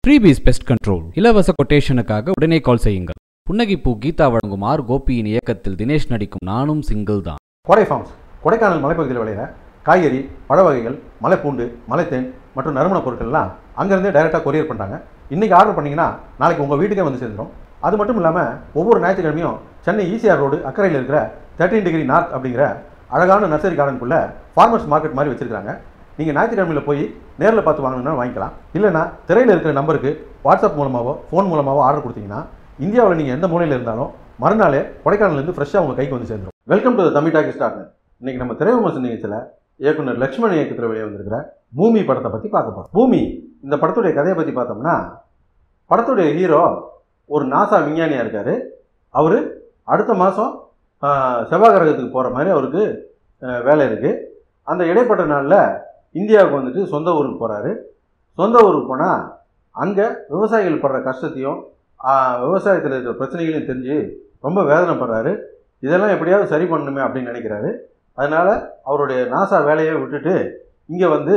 Freebies pest control இலவச கொட்டேஷனுக்காக உடனே கால் செய்யுங்கள் புன்னகைப்பூ கீதா வழங்கும் ஆர் கோபியின் இயக்கத்தில் தினேஷ் நடிக்கும் நானும் சிங்கிள் தான் கோடை ஃபார்ம்ஸ் கொடைக்கானல் மலைப்பகுதியில் விளையிற காய்கறி பழ வகைகள் மலைப்பூண்டு மலைத்தேன் மற்றும் நறுமணப் பொருட்கள்லாம் அங்கேருந்தே டைரெக்டாக கொரியர் பண்ணுறாங்க இன்றைக்கி ஆர்டர் பண்ணிங்கன்னா நாளைக்கு உங்கள் வீட்டுக்கே வந்து சேர்ந்துடும் அது மட்டும் இல்லாமல் ஒவ்வொரு ஞாயிற்றுக்கிழமையும் சென்னை ஈசிஆர் ரோடு அக்கறையில் இருக்கிற தேர்ட்டின் டிகிரி நார்த் அப்படிங்கிற அழகான நர்சரி கார்டனுக்குள்ளே ஃபார்மர்ஸ் மார்க்கெட் மாதிரி வச்சிருக்காங்க நீங்கள் ஞாயிற்றுக்கிழமையில் போய் நேரில் பார்த்து வாங்கணும்னா வாங்கிக்கலாம் இல்லைனா திரையில் இருக்கிற நம்பருக்கு வாட்ஸ்அப் மூலமாகவோ ஃபோன் மூலமாகவோ ஆர்டர் கொடுத்தீங்கன்னா இந்தியாவில் நீங்கள் எந்த மூலையில் இருந்தாலும் மறுநாளே கொடைக்கானல்லேருந்து ஃப்ரெஷ்ஷாக உங்கள் கைக்கு வந்து சேர்ந்துடும் welcome to Tamil talkie start இன்னைக்கு நம்ம திரை விமர்சன நிகழ்ச்சியில் இயக்குனர் லக்ஷ்மண் இயக்கத்தில் வெளியே வந்திருக்கிற பூமி படத்தை பற்றி பார்க்க போகிறோம் பூமி இந்த படத்துடைய கதையை பற்றி பார்த்தோம்னா படத்துடைய ஹீரோ ஒரு நாசா விஞ்ஞானியாக இருக்கார் அவர் அடுத்த மாதம் செவ்வாய் கிரகத்துக்கு போகிற மாதிரி அவருக்கு ஆஹ், வேலை இருக்குது அந்த இடைப்பட்ட நாளில் இந்தியாவுக்கு வந்துட்டு சொந்த ஊருக்கு போகிறாரு சொந்த ஊருக்கு போனால் அங்கே விவசாயிகள் படுற கஷ்டத்தையும் ஆஹ், விவசாயத்தில் இருக்கிற பிரச்சனைகளையும் தெரிஞ்சு ரொம்ப வேதனைப்படுறாரு இதெல்லாம் எப்படியாவது சரி பண்ணணுமே அப்படின்னு நினைக்கிறாரு அதனால் அவருடைய நாசா வேலையை விட்டுட்டு இங்கே வந்து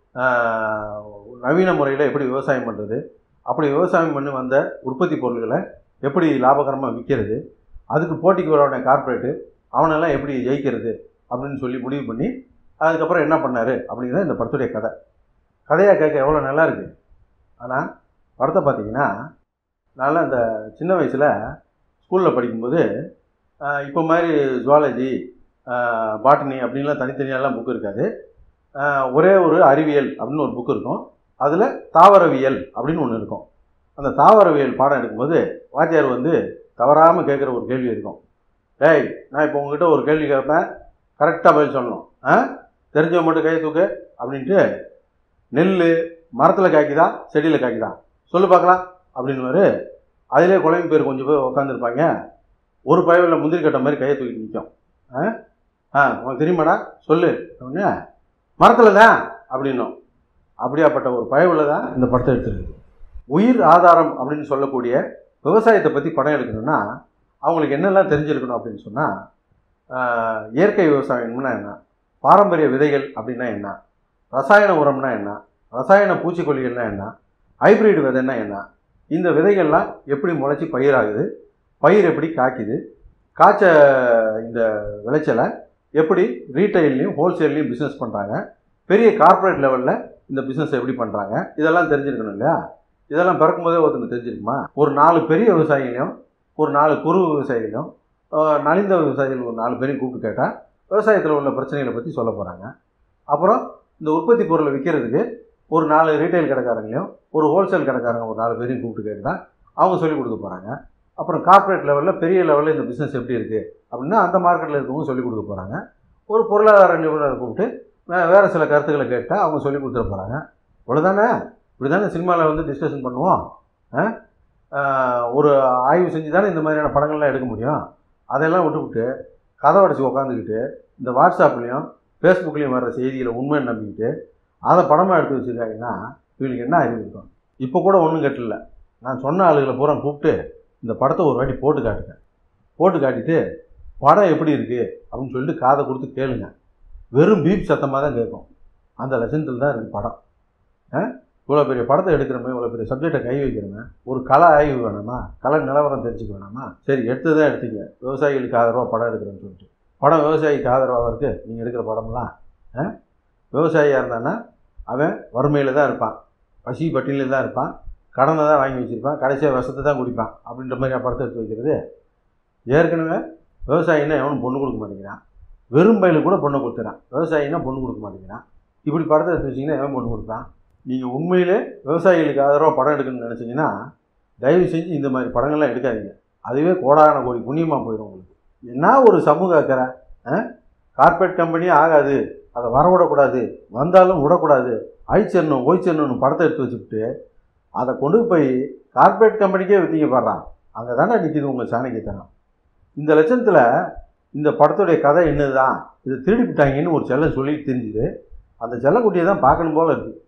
ஆஹ், நவீன முறையில் எப்படி விவசாயம் பண்ணுறது அப்படி விவசாயம் பண்ணி வந்த உற்பத்தி பொருள்களை எப்படி லாபகரமாக விற்கிறது அதுக்கு போட்டிக்கு வரவன கார்ப்பரேட்டு அவனெல்லாம் எப்படி ஜெயிக்கிறது அப்படின்னு சொல்லி முடிவு பண்ணி அதுக்கப்புறம் என்ன பண்ணார் அப்படிங்கிறது இந்த படத்துடைய கதை கதையாக கேட்க எவ்வளோ நல்லா இருக்கு ஆனால் படத்தை பார்த்தீங்கன்னா நான் இந்த சின்ன வயசில் ஸ்கூலில் படிக்கும்போது ஆஹ், இப்போ மாதிரி ஜுவாலஜி பாட்டனி அப்படின்லாம் தனித்தனியாலாம் புக் இருக்காது ஆஹ், ஒரே ஒரு அறிவியல் அப்படின்னு ஒரு புக் இருக்கும் அதில் தாவரவியல் அப்படின்னு ஒன்று இருக்கும் அந்த தாவரவியல் பாடம் எடுக்கும்போது வாத்தியார் வந்து தவறாமல் கேட்குற ஒரு கேள்வி இருக்கும் டேய் நான் இப்போ உங்ககிட்ட ஒரு கேள்வி கேட்பேன் கரெக்டாக பதில் சொல்லணும் ஆ தெரிஞ்சவன் மட்டும் கையை தூக்கு அப்படின்ட்டு நெல் மரத்தில் காய்க்குதா செடியில் காய்க்குதா சொல்லு பார்க்கலாம் அப்படின்னுவாரு அதிலே குழம்பு பேர் கொஞ்சம் பேர் உட்காந்துருப்பாங்க ஒரு பயவில் முந்திரி கட்ட மாதிரி கையை தூக்கிட்டு நிற்கும் ஆ ஆ உனக்கு தெரியுமாடா சொல்லு அப்படின்னு மரத்தில் தான் அப்படின்னும் அப்படியாப்பட்ட ஒரு பயவில் தான் இந்த படத்தை எடுத்துருக்கு உயிர் ஆதாரம் அப்படின்னு சொல்லக்கூடிய விவசாயத்தை பற்றி படம் எடுக்கணும்னா அவங்களுக்கு என்னெல்லாம் தெரிஞ்சிருக்கணும் அப்படின்னு சொன்னால் இயற்கை விவசாயம்னா என்ன பாரம்பரிய விதைகள் அப்படின்னா என்ன ரசாயன உரம்னா என்ன ரசாயன பூச்சிக்கொல்லிகள்னா என்ன ஹைப்ரிட் விதைன்னா என்ன இந்த விதைகள்லாம் எப்படி முளைச்சி பயிராகுது பயிர் எப்படி காய்க்குது காய்ச்ச இந்த விளைச்சலை எப்படி ரீட்டைல்லையும் ஹோல்சேல்லையும் பிஸ்னஸ் பண்ணுறாங்க பெரிய கார்ப்பரேட் லெவலில் இந்த பிஸ்னஸ் எப்படி பண்ணுறாங்க இதெல்லாம் தெரிஞ்சிருக்கணும் இல்லையா இதெல்லாம் பிறக்கும்போதே ஒருத்தனுக்கு தெரிஞ்சிருக்குமா ஒரு நாலு பெரிய விவசாயிகளையும் ஒரு நாலு குறு விவசாயிகளையும் ஆஹ், நலிந்த விவசாயிகள் ஒரு நாலு பேரையும் கூப்பிட்டு கேட்டால் விவசாயத்தில் உள்ள பிரச்சனைகளை பற்றி சொல்ல போகிறாங்க அப்புறம் இந்த உற்பத்தி பொருளை விற்கிறதுக்கு ஒரு நாலு ரீட்டைல் கடைக்காரங்களையும் ஒரு ஹோல்சேல் கடைக்காரங்க ஒரு நாலு பேரையும் கூப்பிட்டு கேட்டால் அவங்க சொல்லிக் கொடுக்க போகிறாங்க அப்புறம் கார்ப்பரேட் லெவலில் பெரிய லெவலில் இந்த பிஸ்னஸ் எப்படி இருக்குது அப்படின்னா அந்த மார்க்கெட்டில் இருக்கவங்க சொல்லிக் கொடுக்க போகிறாங்க ஒரு பொருளாதார நிபுணரை கூப்பிட்டு வே- வேறு சில கருத்துக்களை கேட்டால் அவங்க சொல்லிக் கொடுத்துட போகிறாங்க இவ்வளோதானே இப்படி தானே சினிமாவில் வந்து டிஸ்கஷன் பண்ணுவோம் ஆ? ஆஹ், ஒரு ஆய்வு செஞ்சு தானே இந்த மாதிரியான படங்கள்லாம் எடுக்க முடியும் அதெல்லாம் விட்டுவிட்டு கதை உடச்சி உக்காந்துக்கிட்டு இந்த வாட்ஸ்அப்லேயும் ஃபேஸ்புக்லேயும் வர்ற செய்திகளை உண்மைன்னு நம்பிக்கிட்டு அதை படமாக எடுத்து வச்சுருக்காங்கன்னா இவங்களுக்கு என்ன அறிவு இருக்கும் இப்போ கூட ஒன்றும் கட்டல நான் சொன்ன ஆளுகளை பூரா கூப்பிட்டு இந்த படத்தை ஒரு வாட்டி போட்டு காட்டுங்க போட்டு காட்டிட்டு படம் எப்படி இருக்குது அப்படின்னு சொல்லிட்டு காதை கொடுத்து கேளுங்க வெறும் பீப் சத்தமாக தான் கேட்கும் அந்த லட்சணத்தில் தான் இருக்குது படம் ஆ இவ்வளோ பெரிய படத்தை எடுக்கிறோமே இவ்வளோ பெரிய சப்ஜெக்டை கை வைக்கிறோமே ஒரு கலை ஆய்வு வேணாமா கலை நிலவரம் தெரிஞ்சுக்க வேணாமா சரி எடுத்து தான் எடுத்தீங்க விவசாயிகளுக்கு ஆதரவாக படம் எடுக்கிறேன்னு சொல்லிட்டு படம் விவசாயிக்கு ஆதரவாக இருக்குது நீங்கள் எடுக்கிற படம்லாம் ஆ? விவசாயியாக இருந்தானா அவன் வறுமையில் தான் இருப்பான் பசி பட்டினியில் தான் இருப்பான் கடனை தான் வாங்கி வச்சுருப்பான் கடைசியாக விஷத்தை தான் குடிப்பான் அப்படின்ற மாதிரி படத்தை எடுத்து வைக்கிறது ஏற்கனவே விவசாயின்னா எவனும் பொண்ணு கொடுக்க மாட்டேங்கிறான் வெறும் பயிலுக்கு கூட பொண்ணை கொடுத்துறான் விவசாயினா பொண்ணு கொடுக்க மாட்டேங்கிறான் இப்படி படத்தை எடுத்து வச்சிங்கன்னா எவன் பொண்ணு கொடுப்பான் நீங்கள் உண்மையிலே விவசாயிகளுக்கு ஆதரவாக படம் எடுக்கணும்னு நினச்சிங்கன்னா தயவு செஞ்சு இந்த மாதிரி படங்கள்லாம் எடுக்காதீங்க அதுவே கோடான கோடி புண்ணியமாக போயிடும் உங்களுக்கு என்ன ஒரு சமூக அக்கறை கார்ப்பரேட் கம்பெனியே ஆகாது அதை வரவிடக்கூடாது வந்தாலும் விடக்கூடாது ஆயிச்சரணும் ஓய்ச்சரணும் படத்தை எடுத்து வச்சுக்கிட்டு அதை கொண்டு போய் கார்ப்பரேட் கம்பெனிக்கே விற்றீங்க பாடுறான் அங்கே தானே நிற்கிது உங்கள் சாணக்கியத்தனம் இந்த லட்சணத்தில் இந்த படத்துடைய கதை என்னதுதான் இதை திருடிப்பிட்டாங்கன்னு ஒரு செல்லம் சொல்லிட்டு தெரிஞ்சுது அந்த செல்லக்குட்டியை தான் பார்க்கணும் போல இருக்குது